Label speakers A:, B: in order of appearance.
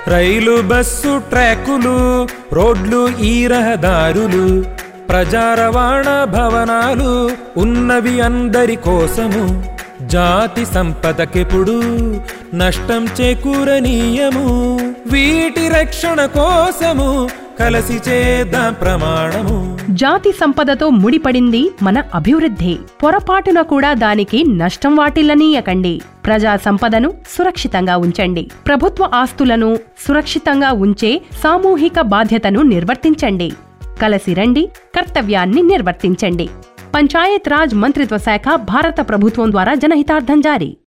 A: రైలు bus ట్రాకులు రోడ్లు ఈ రహదారులు ప్రజా రవాణా భవనాలు ఉన్నవి అందరి కోసము జాతి సంపదకెప్పుడు నష్టం చేకూరనీయము వీటి రక్షణ కోసము కలసి చేద్దాం ప్రమాణము
B: జాతి సంపదతో ముడిపడింది మన అభివృద్ధి పొరపాటున కూడా దానికి నష్టం వాటిల్లనీయకండి ప్రజా సంపదను సురక్షితంగా ఉంచండి ప్రభుత్వ ఆస్తులను సురక్షితంగా ఉంచే సామూహిక బాధ్యతను నిర్వర్తించండి కలసి రండి కర్తవ్యాన్ని నిర్వర్తించండి పంచాయత్ రాజ్ మంత్రిత్వ శాఖ భారత ప్రభుత్వం ద్వారా జనహితార్థం జారీ